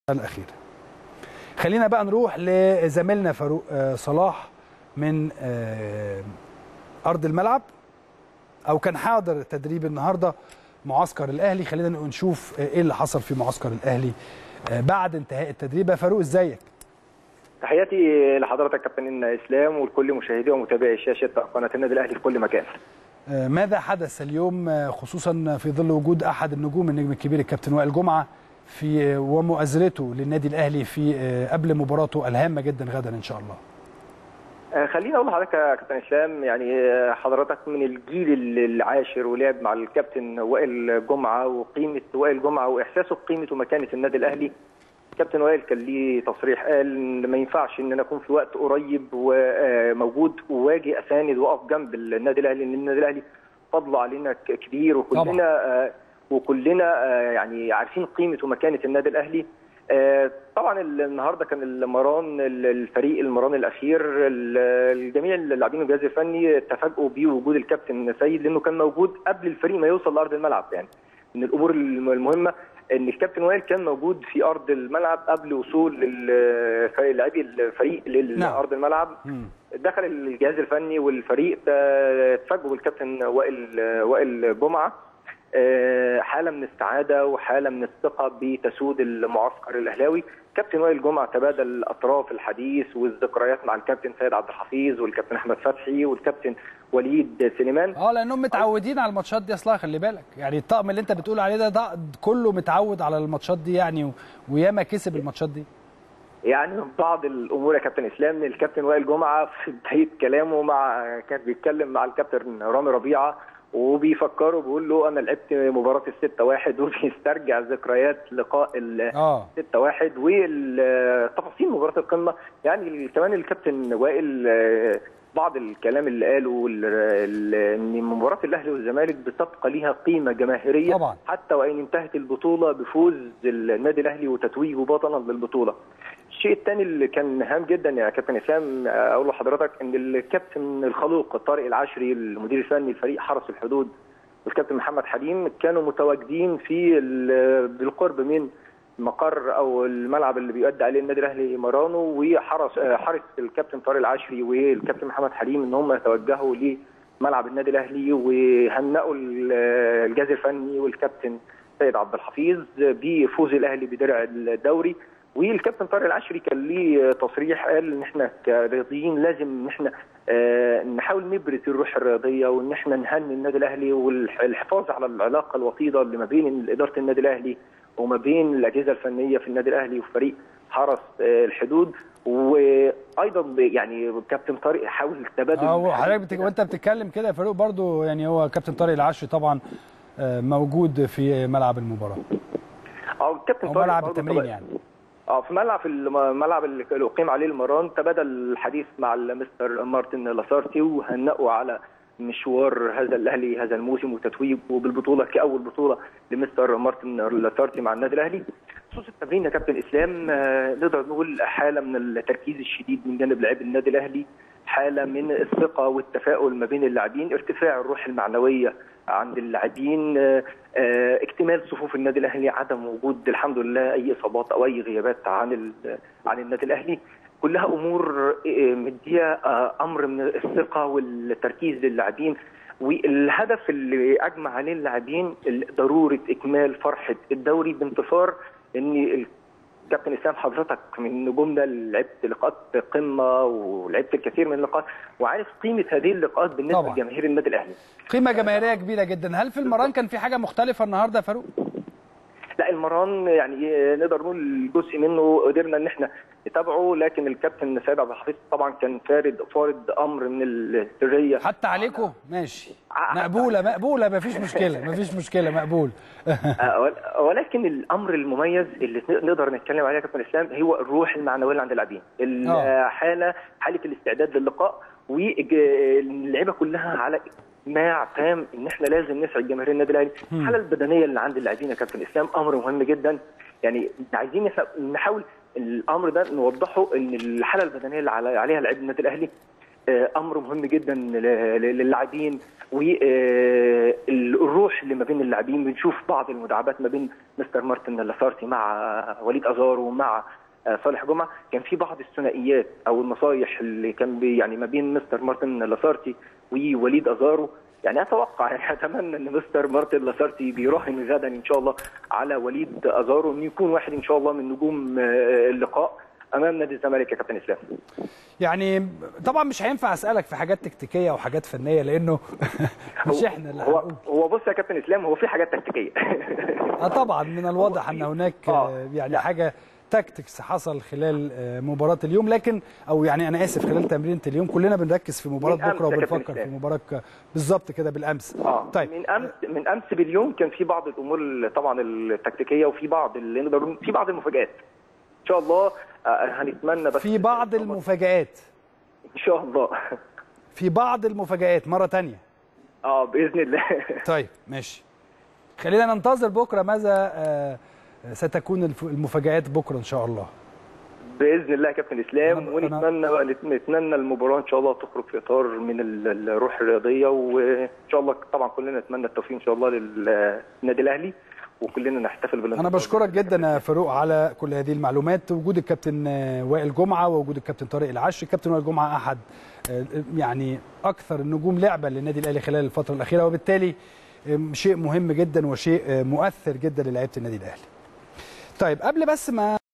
الأخيرة خلينا بقى نروح لزميلنا فاروق آه، صلاح من آه، أرض الملعب أو كان حاضر تدريب النهاردة معسكر الأهلي خلينا نشوف آه، إيه اللي حصل في معسكر الأهلي آه، بعد انتهاء التدريب يا فاروق إزيك؟ تحياتي لحضرتك كابتن اسلام ولكل مشاهدي ومتابعي شاشه قناه النادي الاهلي في كل مكان. آه، ماذا حدث اليوم آه، خصوصا في ظل وجود أحد النجوم النجم الكبير الكابتن وائل جمعة في آه، ومؤازرته للنادي الأهلي في آه، قبل مباراته الهامة جدا غدا إن شاء الله آه، خليني اقول لحضرتك يا كابتن اسلام يعني آه، حضرتك من الجيل العاشر ولعب مع الكابتن وائل جمعه وقيمه وائل جمعه واحساسه بقيمه ومكانه النادي الاهلي. كابتن وائل كان ليه تصريح قال ان ما ينفعش ان انا اكون في وقت قريب وموجود واجي اساند واقف جنب النادي الاهلي لان النادي الاهلي فضله علينا ك- كبير وكلنا آه، وكلنا آه، يعني عارفين قيمه ومكانه النادي الاهلي آه، طبعا ال- النهارده كان المران ال- الفريق المران الاخير ال- الجميع اللاعبين والجهاز الفني تفاجئوا بوجود الكابتن سيد لانه كان موجود قبل الفريق ما يوصل لارض الملعب يعني من الامور الم- المهمه ان الكابتن وائل كان موجود في ارض الملعب قبل وصول ال- لاعبي الفريق لارض الملعب مم. دخل الجهاز الفني والفريق آه، اتفاجئوا بالكابتن وائل آه، وائل جمعه آه، حاله من السعاده وحاله من الثقه بتسود المعسكر الاهلاوي كابتن وائل جمعه تبادل اطراف الحديث والذكريات مع الكابتن سيد عبد الحفيظ والكابتن احمد فتحي والكابتن وليد سليمان اه لانهم متعودين على الماتشات دي اصلا خلي بالك يعني الطقم اللي انت بتقول عليه ده, ده كله متعود على الماتشات دي يعني و- وياما كسب الماتشات دي يعني من بعض الامور يا كابتن اسلام إن الكابتن وائل جمعه في بدايه كلامه مع كان بيتكلم مع الكابتن رامي ربيعه وبيفكره بيقول له انا لعبت مباراه الستة واحد وبيسترجع ذكريات لقاء ال اه 6 1 والتفاصيل مباراه القمه يعني كمان الكابتن وائل آه، بعض الكلام اللي قاله ال- ال- ان مباراه الاهلي والزمالك بتبقى ليها قيمه جماهيريه طبعا. حتى وان انتهت البطوله بفوز النادي الاهلي وتتويجه بطلا للبطوله. الشيء الثاني اللي كان هام جدا يا كابتن اسلام آه، اقول لحضرتك ان الكابتن الخلوق طارق العشري المدير الفني لفريق حرس الحدود والكابتن محمد حليم كانوا متواجدين في ال- بالقرب من مقر او الملعب اللي بيؤدي عليه النادي الاهلي مرانو وحرس آه، حرص الكابتن طارق العشري والكابتن محمد حليم ان هم يتوجهوا لملعب النادي الاهلي وهنأوا ال- الجهاز الفني والكابتن سيد عبد الحفيظ بفوز الاهلي بدرع الدوري والكابتن طارق العشري كان ليه تصريح قال ان احنا كرياضيين لازم ان احنا آه، نحاول نبرز الروح الرياضيه وان احنا نهني النادي الاهلي والحفاظ على العلاقه الوطيده اللي ما بين اداره النادي الاهلي وما بين الاجهزه الفنيه في النادي الاهلي وفريق حرس آه، الحدود وايضا ب- يعني كابتن طارق حاول تبادل اه وحضرتك بتك... وانت بتتكلم كده يا فاروق برضو يعني هو كابتن طارق العشري طبعا آه، موجود في ملعب المباراه اه الكابتن او طارق ملعب برضه التمرين طبعاً- يعني اه في ملعب في الملعب اللي اللي اقيم عليه المران تبادل الحديث مع المستر مارتن لاسارتي وهنأوا على مشوار هذا الاهلي هذا الموسم وتتويجه بالبطوله كاول بطوله لمستر مارتن لاسارتي مع النادي الاهلي. خصوص التمرين يا كابتن اسلام آه، نقدر نقول حاله من التركيز الشديد من جانب لاعبي النادي الاهلي حاله من الثقه والتفاؤل ما بين اللاعبين ارتفاع الروح المعنويه عند اللاعبين آه، آه، اكتمال صفوف النادي الاهلي عدم وجود الحمد لله اي اصابات او اي غيابات عن ال- عن النادي الاهلي كلها امور آه، مديه آه، امر من الثقه والتركيز للاعبين والهدف اللي اجمع عليه اللاعبين ضروره اكمال فرحه الدوري بانتصار ان كابتن اسلام حضرتك من نجومنا اللي لعبت لقاءات قمه ولعبت الكثير من اللقاءات وعارف قيمه هذه اللقاءات بالنسبه طبعاً. لجماهير النادي الاهلي قيمه جماهيريه كبيره جدا هل في المران كان في حاجه مختلفه النهارده يا فاروق لا المران يعني نقدر نقول جزء منه قدرنا ان احنا نتابعه لكن الكابتن سيد عبد الحفيظ طبعا كان فارد فارض امر من السريه حتى عليكم ماشي ع- مقبوله مقبوله مفيش مشكله مفيش مشكله مقبول آه، ول- ولكن الامر المميز اللي نقدر نتكلم عليه يا كابتن اسلام هو الروح المعنويه اللي عند اللاعبين آه. الحاله حاله الاستعداد للقاء واللعيبه كلها على اجماع تام ان احنا لازم نسعد جماهير النادي الاهلي الحاله البدنيه اللي عند اللاعبين يا كابتن اسلام امر مهم جدا يعني عايزين نح- نحاول الامر ده نوضحه ان الحاله البدنيه اللي على- عليها لاعبي النادي الاهلي آه، امر مهم جدا ل- ل- للاعبين والروح اللي ما بين اللاعبين بنشوف بعض المداعبات ما بين مستر مارتن لاسارتي مع وليد ازارو ومع آه، صالح جمعه كان في بعض الثنائيات او النصايح اللي كان بي يعني ما بين مستر مارتن لاسارتي ووليد ازارو يعني اتوقع يعني اتمنى ان مستر مارتن لاسارتي بيراهن غدا ان شاء الله على وليد ازارو انه يكون واحد ان شاء الله من نجوم آه، اللقاء امام نادي الزمالك يا كابتن اسلام يعني طبعا مش هينفع اسالك في حاجات تكتيكيه وحاجات فنيه لانه مش هو- احنا اللي هو هنقول هو بص يا كابتن اسلام هو في حاجات تكتيكيه اه طبعا من الواضح ان هناك آه. آه، يعني لا. حاجه تاكتكس حصل خلال آه، مباراه اليوم لكن او يعني انا اسف خلال تمرينه اليوم كلنا بنركز في مباراه من أمس بكره يا كابتن وبنفكر في إسلام. مباراه ك- بالظبط كده بالامس اه طيب من امس من امس باليوم كان في بعض الامور ال- طبعا التكتيكيه وفي بعض اللي نقدر نقول- في بعض المفاجات ان شاء الله آه، هنتمنى بس في بعض المفاجآت ان شاء الله في بعض المفاجآت مرة تانية اه باذن الله طيب ماشي خلينا ننتظر بكرة ماذا آه، ستكون الف- المفاجآت بكرة إن شاء الله باذن الله يا كابتن اسلام أنا- ونتمنى بقى نت- نتمنى المباراه ان شاء الله تخرج في اطار من ال- الروح الرياضيه وان شاء الله طبعا كلنا نتمنى التوفيق ان شاء الله للنادي الاهلي وكلنا نحتفل بالانتصار أنا بشكرك جدا يا فاروق على كل هذه المعلومات وجود الكابتن آه، وائل جمعة ووجود الكابتن طارق العشري الكابتن وائل جمعة أحد آه، يعني أكثر النجوم لعبا للنادي الأهلي خلال الفترة الأخيرة وبالتالي آم، شيء مهم جدا وشيء آه، مؤثر جدا للاعيبة النادي الأهلي طيب قبل بس ما